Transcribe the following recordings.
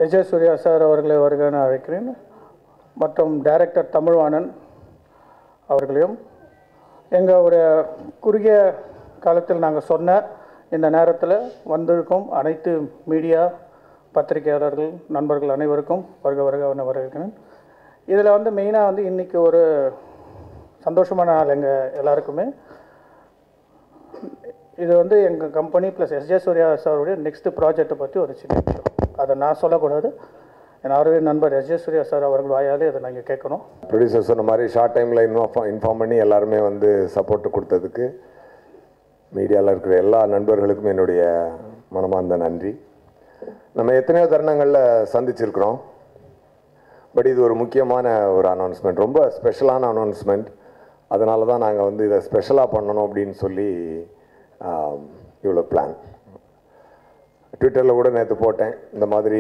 Vijay Surya sir அவர்களை வருக என அழைக்கிறேன் மற்றும் டைரக்டர் தமிழ்வாணன் அவர்களையும் எங்களுடைய குறுகிய காலத்தில் நாங்கள் சொன்ன இந்த நேரத்தில் வந்திருக்கும் அனைத்து மீடியா பத்திரிகையாளர்கள் நண்பர்கள் அனைவருக்கும் வருக வருக என வரவேற்கிறேன் இதில் வந்து மெயினாக வந்து இன்றைக்கி ஒரு சந்தோஷமான நாள் எங்கள் எல்லாருக்குமே இது வந்து எங்கள் கம்பெனி ப்ளஸ் எஸ்ஜே சூர்யா சாருடைய நெக்ஸ்ட் ப்ராஜெக்ட்டை பற்றி ஒரு சின்ன விஷயம் அதை நான் சொல்லக்கூடாது என் ஆர்வி நண்பர் எஸ்ஜே சூர்யா சார் அவர்கள் வாயாலே அதை நாங்கள் கேட்கணும் ப்ரொடியூசர் சொன்ன மாதிரி ஷார்ட் டைமில் இன்ஃபார்ம் இன்ஃபார்ம் பண்ணி எல்லாருமே வந்து சப்போர்ட் கொடுத்ததுக்கு மீடியாவில் இருக்கிற எல்லா நண்பர்களுக்கும் என்னுடைய மனமார்ந்த நன்றி நம்ம எத்தனையோ தருணங்களில் சந்திச்சிருக்கிறோம் பட் இது ஒரு முக்கியமான ஒரு அனௌன்ஸ்மெண்ட் ரொம்ப ஸ்பெஷலான அனௌன்ஸ்மெண்ட் அதனால தான் நாங்கள் வந்து இதை ஸ்பெஷலாக பண்ணணும் அப்படின்னு சொல்லி ஆம், இவ்வளோ பிளான் ட்விட்டரில் கூட நேற்று போட்டேன் இந்த மாதிரி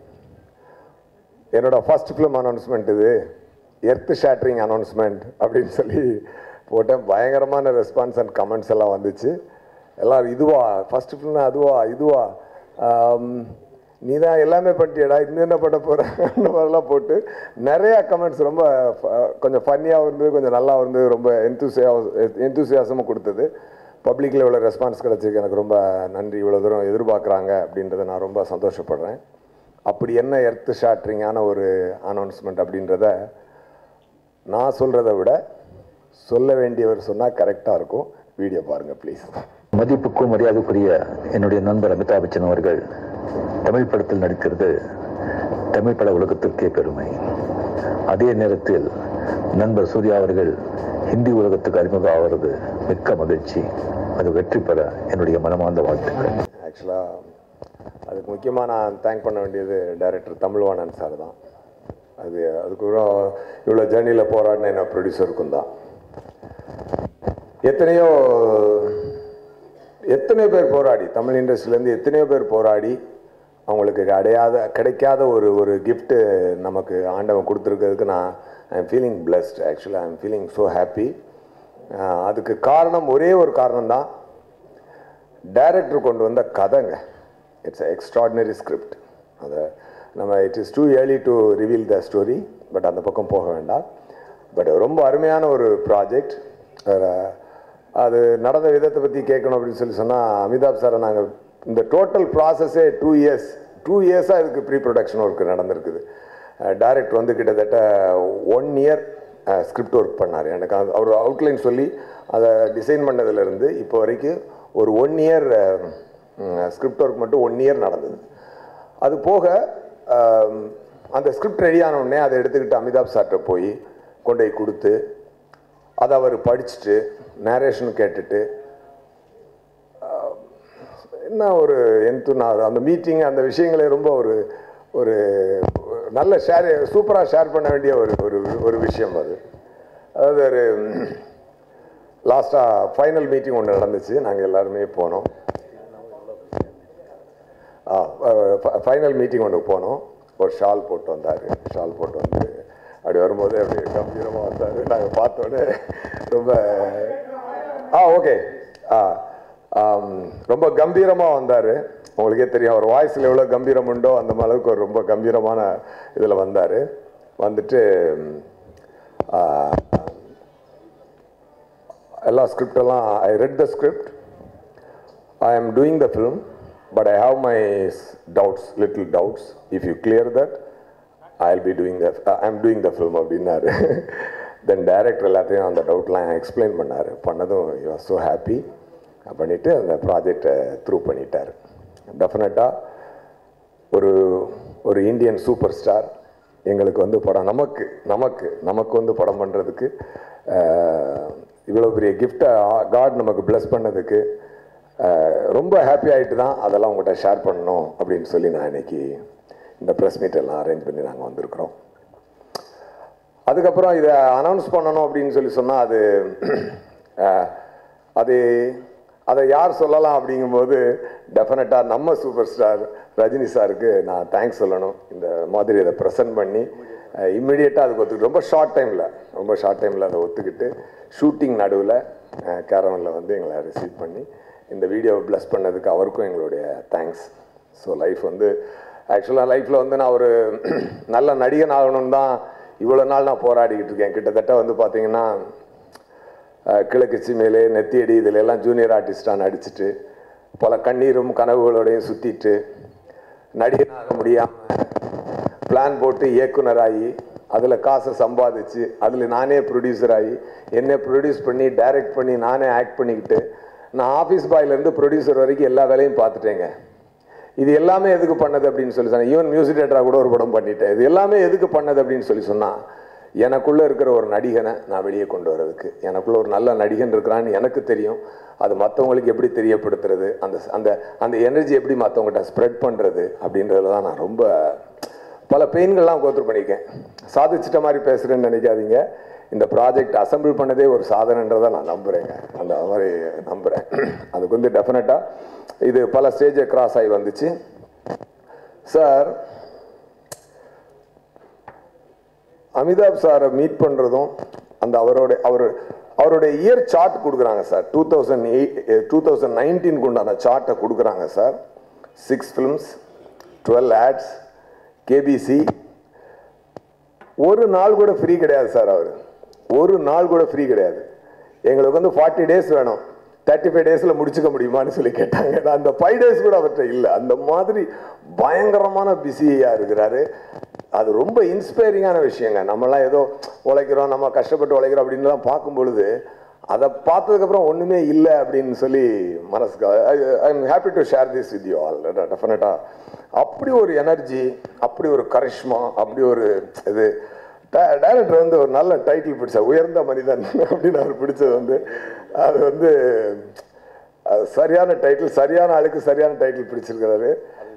என்னோட ஃபர்ஸ்ட் ஃபிலிம் அனௌன்ஸ்மெண்ட் இது எர்த் ஷேட்ரிங் அனௌன்ஸ்மெண்ட் அப்படின்னு சொல்லி போட்டேன் பயங்கரமான ரெஸ்பான்ஸ் அண்ட் கமெண்ட்ஸ் எல்லாம் வந்துச்சு எல்லாரும் இதுவா ஃபர்ஸ்ட் ஃபிலிம்னா அதுவா இதுவா ஆம், நீ தான் எல்லாமே பண்ணிட்டியடா இன்னும் என்ன பண்ண போகிற அந்த மாதிரிலாம் போட்டு நிறையா கமெண்ட்ஸ் ரொம்ப ஃப- கொஞ்சம் ஃபன்னியாக இருந்தது கொஞ்சம் நல்லா இருந்தது ரொம்ப எந்தூசியா எந்தூசியாசமும் கொடுத்தது பப்ளிக்கில் இவ்வளோ ரெஸ்பான்ஸ் கிடச்சிருக்கு எனக்கு ரொம்ப நன்றி இவ்வளோ தூரம் எதிர்பார்க்குறாங்க அப்படின்றத நான் ரொம்ப சந்தோஷப்படுறேன் அப்படி என்ன எர்த்து ஷாட்ரிங்கான ஒரு அனௌன்ஸ்மெண்ட் அப்படின்றத நான் சொல்கிறத விட சொல்ல வேண்டியவர் சொன்னால் கரெக்டாக இருக்கும் வீடியோ பாருங்கள் ப்ளீஸ் மதிப்புக்கும் மரியாதைக்குரிய என்னுடைய நண்பர் அமிதாப் பச்சன் அவர்கள் தமிழ் படத்தில் நடிக்கிறது தமிழ் பட உலகத்திற்கே பெருமை அதே நேரத்தில் நண்பர் சூர்யா அவர்கள் ஹிந்தி உலகத்துக்கு அறிமுகம் ஆகிறது மிக்க மகிழ்ச்சி அது வெற்றி பெற என்னுடைய மனமார்ந்த வாழ்த்துக்கள் ஆக்சுவலாக அதுக்கு முக்கியமாக நான் தேங்க் பண்ண வேண்டியது டைரக்டர் தமிழ்வாணன் சார் தான் அது அதுக்கப்புறம் இவ்வளோ ஜேர்னியில் போராடின என்ன ப்ரொடியூசருக்கும் தான் எத்தனையோ எத்தனையோ பேர் போராடி தமிழ் இண்டஸ்ட்ரியிலேருந்து எத்தனையோ பேர் போராடி அவங்களுக்கு அடையாத கிடைக்காத ஒரு ஒரு gift நமக்கு ஆண்டவன் கொடுத்துருக்கிறதுக்கு நான் ஐ எம் ஃபீலிங் பிளஸ்ட் ஆக்சுவலாக I am feeling so happy அதுக்கு காரணம் ஒரே ஒரு காரணம் தான் டைரக்டர் கொண்டு வந்த கதைங்க இட்ஸ் எக்ஸ்ட்ராடினரி ஸ்கிரிப்ட் அதை நம்ம it is too early to reveal the story but அந்த பக்கம் போக வேண்டாம் பட் ரொம்ப அருமையான ஒரு ப்ராஜெக்ட் அது நடந்த விதத்தை பற்றி கேட்கணும் அப்படின்னு சொல்லி சொன்னால் அமிதாப் சாரை நாங்கள் இந்த டோட்டல் ப்ராசஸே டூ இயர்ஸ் டூ இயர்ஸாக இதுக்கு ப்ரீ ப்ரொடக்ஷன் ஒர்க் நடந்திருக்குது டைரக்டர் வந்து கிட்டத்தட்ட ஒன் இயர் ஸ்கிரிப்ட் ஒர்க் பண்ணார் எனக்கு அது- அவர் அவுட்லைன் சொல்லி அதை டிசைன் பண்ணதுலேருந்து இப்போ வரைக்கும் ஒரு ஒன் இயர் ஸ்கிரிப்ட் ஒர்க் மட்டும் ஒன் இயர் நடந்தது அது போக ஆம், அந்த ஸ்கிரிப்ட் ரெடி ஆன உடனே அதை எடுத்துக்கிட்டு அமிதாப் சார்கிட்ட போய் கொண்டு போய் கொடுத்து அதை அவர் படிச்சுட்டு நேரேஷன் கேட்டுட்டு ஆஹ், என்ன ஒரு என்து நான் அந்த மீட்டிங் அந்த விஷயங்களே ரொம்ப ஒரு ஒரு நல்ல ஷேர் சூப்பராக ஷேர் பண்ண வேண்டிய ஒரு ஒரு ஒரு விஷயம் அது அதாவது ஒரு லாஸ்ட்டாக ஃபைனல் மீட்டிங் ஒன்று நடந்துச்சு நாங்கள் எல்லாருமே போனோம் ஃபைனல் மீட்டிங் ஒன்று போனோம் ஒரு ஷால் போட்டு வந்தார் ஷால் போட்டு வந்து அப்படி வரும்போது அப்படி கம்பீரமாக வந்தார் நாங்கள் பார்த்தோன்னே ரொம்ப ஆ ஓகே ஆ ஆம், ரொம்ப கம்பீரமாக வந்தார் உங்களுக்கே தெரியும் அவர் வாய்ஸில் எவ்வளோ கம்பீரம் உண்டோ அந்த அளவுக்கு ஒரு ரொம்ப கம்பீரமான இதில் வந்தார் வந்துட்டு ஆ, எல்லா ஸ்கிரிப்டெல்லாம் I read the script I am doing the film, but I have my s- doubts, little doubts. If you clear that, I'll be doing the, uh, I'm doing the film அப்படின்னாரு தென் டைரக்டர் எல்லாத்தையும் அந்த டவுட்லாம் explain பண்ணார் பண்ணதும் you are so happy பண்ணிவிட்டு அந்த ப்ராஜெக்டை through பண்ணிட்டார் டெஃபினட்டாக ஒரு ஒரு இந்தியன் சூப்பர் ஸ்டார் எங்களுக்கு வந்து படம் நமக்கு நமக்கு நமக்கு வந்து படம் பண்ணுறதுக்கு இவ்வளோ பெரிய கிஃப்டை காட் நமக்கு ப்ளஸ் பண்ணதுக்கு அஹ், ரொம்ப ஹாப்பி ஆகிட்டு தான் அதெல்லாம் உங்கள்கிட்ட ஷேர் பண்ணணும் அப்படின்னு சொல்லி நான் இன்னைக்கு இந்த ப்ரெஸ் மீட் எல்லாம் அரேஞ்ச் பண்ணி நாங்கள் வந்திருக்கிறோம் அதுக்கப்புறம் இதை அனௌன்ஸ் பண்ணணும் அப்படின்னு சொல்லி சொன்னால் அது அஹ், அது அதை யார் சொல்லலாம் அப்படிங்கும்போது டெஃபினட்டாக நம்ம சூப்பர் ஸ்டார் ரஜினி சாருக்கு நான் தேங்க்ஸ் சொல்லணும் இந்த மாதிரி இதை ப்ரெசென்ட் பண்ணி இம்மிடியேட்டாக அதுக்கு ஒத்துக்கிட்டு ரொம்ப ஷார்ட் டைமில் ரொம்ப ஷார்ட் டைமில் அதை ஒத்துக்கிட்டு ஷூட்டிங் நடுவில் கேரவனில் வந்து எங்களை ரிசீவ் பண்ணி இந்த வீடியோவை ப்ளஸ் பண்ணதுக்கு அவருக்கும் எங்களுடைய தேங்க்ஸ் ஸோ லைஃப் வந்து ஆக்சுவலாக லைஃப்பில் வந்து நான் ஒரு நல்ல நடிகன் ஆகணும்னு தான் இவ்வளோ நாள் நான் போராடிக்கிட்டு இருக்கேன் கிட்டத்தட்ட வந்து பார்த்தீங்கன்னா அஹ், கிழக்கு சீமையிலே நெத்தியடி இதில் எல்லாம் ஜூனியர் ஆர்டிஸ்டாக நடிச்சிட்டு பல கண்ணீரும் கனவுகளோடையும் சுற்றிட்டு நடிகனாக முடியாமல் பிளான் போட்டு இயக்குனராகி அதில் காசை சம்பாதிச்சு அதில் நானே ப்ரொடியூசர் ஆகி என்னை ப்ரொடியூஸ் பண்ணி டைரக்ட் பண்ணி நானே ஆக்ட் பண்ணிக்கிட்டு நான் ஆஃபீஸ் பாய்லேருந்து ப்ரொடியூசர் வரைக்கும் எல்லா வேலையும் பார்த்துட்டேங்க இது எல்லாமே எதுக்கு பண்ணது அப்படின்னு சொல்லி சொன்னேன் ஈவன் மியூசிக் டேரக்டராக கூட ஒரு படம் பண்ணிட்டேன் இது எல்லாமே எதுக்கு பண்ணது அப்படின்னு சொல்லி சொன்னால் எனக்குள்ளே இருக்கிற ஒரு நடிகனை நான் வெளியே கொண்டு வரதுக்கு எனக்குள்ள ஒரு நல்ல நடிகன் இருக்கிறான்னு எனக்கு தெரியும் அது மற்றவங்களுக்கு எப்படி தெரியப்படுத்துறது அந்த அந்த அந்த எனர்ஜி எப்படி மற்றவங்ககிட்ட ஸ்ப்ரெட் பண்ணுறது அப்படின்றதுல தான் நான் ரொம்ப பல பெயின்கள்லாம் கோத்ரு பண்ணியிருக்கேன் சாதிச்சிட்ட மாதிரி பேசுகிறேன்னு நினைக்காதீங்க இந்த ப்ராஜெக்ட் அசெம்பிள் பண்ணதே ஒரு சாதனைன்றதை நான் நம்புகிறேங்க அந்த மாதிரி நம்புகிறேன் அதுக்கு வந்து டெஃபினட்டாக இது பல ஸ்டேஜை கிராஸ் ஆகி வந்துச்சு சார் அமிதாப் சாரை மீட் பண்ணுறதும் அந்த அவரோட அவர் அவருடைய இயர் சார்ட் கொடுக்குறாங்க sir two thousand eight two thousand நைன்டீனுக்கு உண்டான சார்ட்டை கொடுக்குறாங்க sir six films twelve ads KBC ஒரு நாள் கூட ஃப்ரீ கிடையாது சார் அவர் ஒரு நாள் கூட ஃப்ரீ கிடையாது எங்களுக்கு வந்து ஃபார்ட்டி டேஸ் வேணும் தேர்ட்டி ஃபைவ் டேஸில் முடிச்சுக்க முடியுமான்னு சொல்லி கேட்டாங்க நான் அந்த ஃபைவ் டேஸ் கூட அவர்கிட்ட இல்லை அந்த மாதிரி பயங்கரமான பிஸியாக இருக்கிறாரு அது ரொம்ப இன்ஸ்பைரிங்கான விஷயங்க நம்மலாம் ஏதோ உழைக்கிறோம் நம்ம கஷ்டப்பட்டு உழைக்கிறோம் அப்படின்லாம் பார்க்கும் பொழுது அதை பார்த்ததுக்கப்புறம் ஒன்றுமே இல்லை அப்படின்னு சொல்லி மனசுக்கு I am happy to share this with you all டெஃபினட்டாக அப்படி ஒரு எனர்ஜி அப்படி ஒரு கரிஷ்மா அப்படி ஒரு இது டைரக்டர் வந்து ஒரு நல்ல டைட்டில் பிடிச்ச உயர்ந்த மனிதன் அப்படின்னு அவர் பிடிச்சது வந்து அது வந்து அது சரியான டைட்டில் சரியான ஆளுக்கு சரியான டைட்டில் பிடிச்சிருக்கிறாரு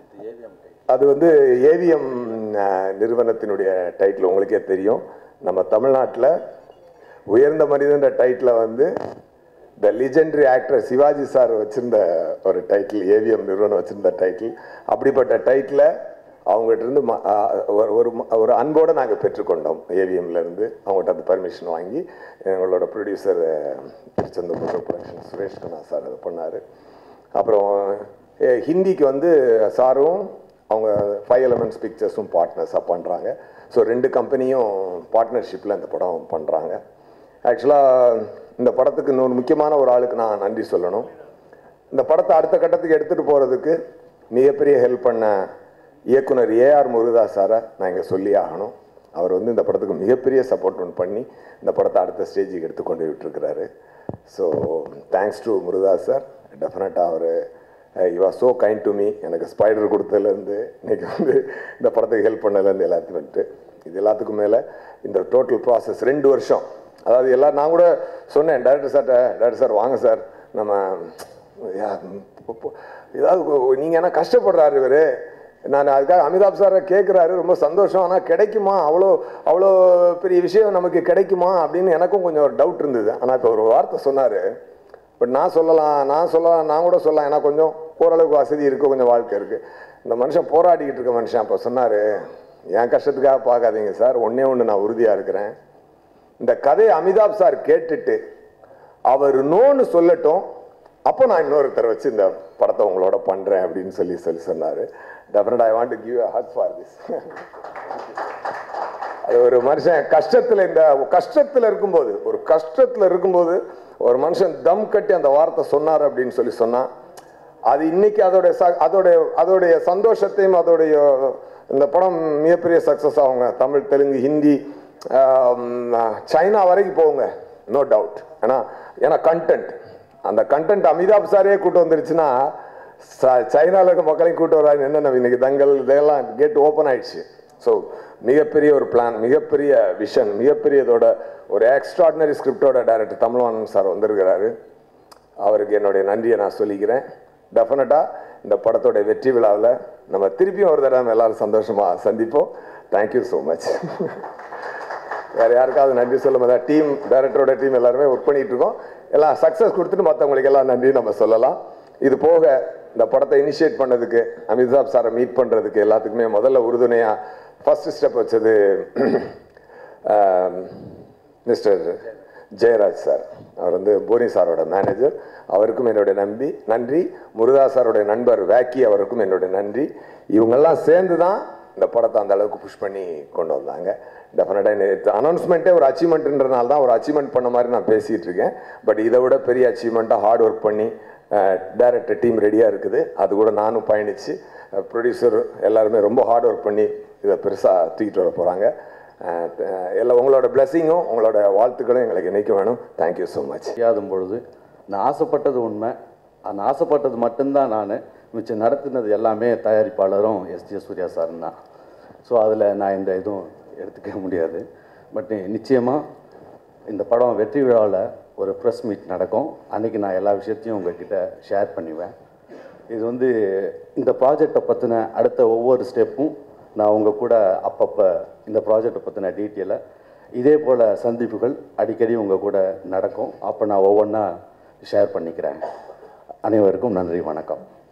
அது வந்து ஏவிஎம் நிறுவனத்தினுடைய டைட்டில் உங்களுக்கே தெரியும் நம்ம தமிழ்நாட்டில் உயர்ந்த மனிதன்ற டைட்டில் வந்து the legendary actor Sivaji sir வச்சிருந்த ஒரு டைட்டில் ஏவிஎம் நிறுவனம் வச்சிருந்த டைட்டில் அப்படிப்பட்ட டைட்டில் அவங்ககிட்ட இருந்து ம- ஆ, ஒரு ஒரு ம- ஒரு அன்போடு நாங்கள் பெற்றுக்கொண்டோம் ஏவிஎம்ல இருந்து அவங்ககிட்ட அந்த பர்மிஷன் வாங்கி எங்களோட producer Thiruchendur production Suresh Kanna sir அது பண்ணார் அப்புறம் ஏ, ஹிந்திக்கு வந்து சாரும் அவங்க ஃபைவ் எலமெண்ட்ஸ் பிக்சர்ஸும் பார்ட்னர்ஸாக பண்ணுறாங்க ஸோ ரெண்டு கம்பெனியும் பார்ட்னர்ஷிப்பில் இந்த படம் பண்ணுறாங்க ஆக்சுவலாக இந்த படத்துக்கு இன்னொரு முக்கியமான ஒரு ஆளுக்கு நான் நன்றி சொல்லணும் இந்த படத்தை அடுத்த கட்டத்துக்கு எடுத்துகிட்டு போகிறதுக்கு மிகப்பெரிய ஹெல்ப் பண்ண இயக்குனர் ஏஆர் முருகதாஸ் சாரை நான் இங்கே சொல்லி ஆகணும் அவர் வந்து இந்த படத்துக்கு மிகப்பெரிய சப்போர்ட் ஒன்று பண்ணி இந்த படத்தை அடுத்த ஸ்டேஜுக்கு எடுத்து கொண்டு விட்டுருக்கிறாரு so thanks to Murugadoss sir டெஃபினட்டாக அவர் you are so kind to me எனக்கு ஸ்பைடர் கொடுத்ததுலேருந்து இன்னைக்கு வந்து இந்த படத்துக்கு ஹெல்ப் பண்ணதுலேருந்து எல்லாத்தையும் வந்துட்டு இது எல்லாத்துக்கும் மேலே இந்த டோட்டல் ப்ராசஸ் ரெண்டு வருஷம் அதாவது எல்லாம் நான் கூட சொன்னேன் டேரக்டர் சார்ட்ட டேரக்டர் சார் வாங்க சார் நம்ம யா- பொ- பொ- ஏதாவது நீங்கள் என்ன கஷ்டப்படுறாரு இவர் நான் அதுக்காக அமிதாப் சாரை கேட்குறாரு ரொம்ப சந்தோஷம் ஆனால் கிடைக்குமா அவ்வளோ அவ்வளோ பெரிய விஷயம் நமக்கு கிடைக்குமா அப்படின்னு எனக்கும் கொஞ்சம் ஒரு டவுட் இருந்தது ஆனால் இப்போ ஒரு வார்த்தை சொன்னார் பட் நான் சொல்லலாம் நான் சொல்லலாம் நான் கூட சொல்லலாம் ஏன்னா கொஞ்சம் ஓரளவுக்கு வசதி இருக்குது கொஞ்சம் வாழ்க்கை இருக்குது இந்த மனுஷன் போராடிக்கிட்டு இருக்க மனுஷன் அப்போ சொன்னார் என் கஷ்டத்துக்காக பார்க்காதீங்க சார் ஒன்றே ஒன்று நான் உறுதியாக இருக்கிறேன் இந்த கதையை அமிதாப் சார் கேட்டுட்டு அவர் நோன்னு சொல்லட்டும் அப்போ நான் இன்னொருத்தர் வச்சு இந்த படத்தை உங்களோட பண்ணுறேன் அப்படின்னு சொல்லி சொல்லி சொன்னார் definite I want to give a hug for this அது ஒரு மனுஷன் கஷ்டத்தில் இந்த கஷ்டத்தில் இருக்கும்போது ஒரு கஷ்டத்தில் இருக்கும்போது ஒரு மனுஷன் தம் கட்டி அந்த வார்த்தை சொன்னார் அப்படின்னு சொல்லி சொன்னா அது இன்னைக்கு அதோடைய ச அதோடைய அதோடைய சந்தோஷத்தையும் அதோடைய இந்த படம் மிகப்பெரிய சக்ஸஸ் ஆகுங்க தமிழ் தெலுங்கு ஹிந்தி ஆம், சைனா வரைக்கும் போகுங்க நோ டவுட் ஏன்னா ஏன்னா கண்டென்ட் அந்த கண்டென்ட் அமிதாப் சாரே கூட்டு வந்துருச்சுன்னா ச- சைனால இருக்க மக்களையும் கூட்டு வராது என்னென்ன இன்னைக்கு தங்கல் இதெல்லாம் கேட் ஓப்பன் ஆயிடுச்சு ஸோ மிகப்பெரிய ஒரு பிளான் மிகப்பெரிய விஷன் மிகப்பெரியதோட ஒரு எக்ஸ்ட்ராடினரி ஸ்கிரிப்டோட டைரக்டர் தமிழ்வாணன் சார் வந்திருக்கிறாரு அவருக்கு என்னுடைய நன்றியை நான் சொல்லிக்கிறேன் டெஃபினட்டாக இந்த படத்தோட வெற்றி விழாவில் நம்ம திருப்பியும் ஒரு தடவை நம்ம எல்லாரும் சந்தோஷமாக சந்திப்போம் தேங்க்யூ ஸோ மச் வேற யாருக்காவது நன்றி சொல்ல முடியாது டீம் டைரக்டரோட டீம் எல்லாருமே ஒர்க் பண்ணிட்டு இருக்கோம் எல்லாம் சக்ஸஸ் கொடுத்துட்டு மற்றவங்களுக்கு எல்லாம் நன்றி நம்ம சொல்லலாம் இது போக இந்த படத்தை இனிஷியேட் பண்ணதுக்கு அமிதாப் சாரை மீட் பண்ணுறதுக்கு எல்லாத்துக்குமே முதல்ல உறுதுணையாக ஃபர்ஸ்ட் ஸ்டெப் வச்சது மிஸ்டர் ஜெயராஜ் சார் அவர் வந்து போனி சாரோட மேனேஜர் அவருக்கும் என்னுடைய நம்பி நன்றி முருகா சாரோடைய நண்பர் வேக்கி அவருக்கும் என்னுடைய நன்றி இவங்கெல்லாம் சேர்ந்து தான் இந்த படத்தை அந்த அளவுக்கு புஷ் பண்ணி கொண்டு வந்தாங்க டெஃபினட்டாக அனௌன்ஸ்மெண்ட்டே ஒரு அச்சீவ்மெண்ட்ன்றனால தான் ஒரு அச்சீவ்மெண்ட் பண்ண மாதிரி நான் பேசிகிட்டு இருக்கேன் பட் இதை விட பெரிய அச்சீவ்மெண்ட்டாக ஹார்ட் ஒர்க் பண்ணி டேரக்டர் டீம் ரெடியாக இருக்குது அது கூட நானும் பயணித்து ப்ரொடியூசர் எல்லாருமே ரொம்ப ஹார்ட் ஒர்க் பண்ணி இதை பெருசாக தூக்கிட்டு வர போகிறாங்க எல்லாம் உங்களோட பிளெஸிங்கும் உங்களோட வாழ்த்துக்களும் எங்களுக்கு என்னைக்கு வேணும் தேங்க்யூ ஸோ மச் செய்யாத பொழுது நான் ஆசைப்பட்டது உண்மை அந்த ஆசைப்பட்டது மட்டும்தான் நான் மிச்சம் நடத்தினது எல்லாமே தயாரிப்பாளரும் எஸ்ஜே சூர்யா சாரும் தான் ஸோ அதில் நான் இந்த இதுவும் எடுத்துக்க முடியாது பட் நிச்சயமாக இந்த படம் வெற்றி விழாவில் ஒரு ப்ரெஸ் மீட் நடக்கும் அன்றைக்கி நான் எல்லா விஷயத்தையும் உங்ககிட்ட ஷேர் பண்ணிக்குவேன் இது வந்து இந்த ப்ராஜெக்டை பற்றின அடுத்த ஒவ்வொரு ஸ்டெப்பும் நான் உங்கள் கூட அப்பப்போ இந்த ப்ராஜெக்டை பற்றின டீட்டெயிலை இதே போல் சந்திப்புகள் அடிக்கடி உங்கள் கூட நடக்கும் அப்போ நான் ஒவ்வொன்றா ஷேர் பண்ணிக்கிறேன் அனைவருக்கும் நன்றி வணக்கம்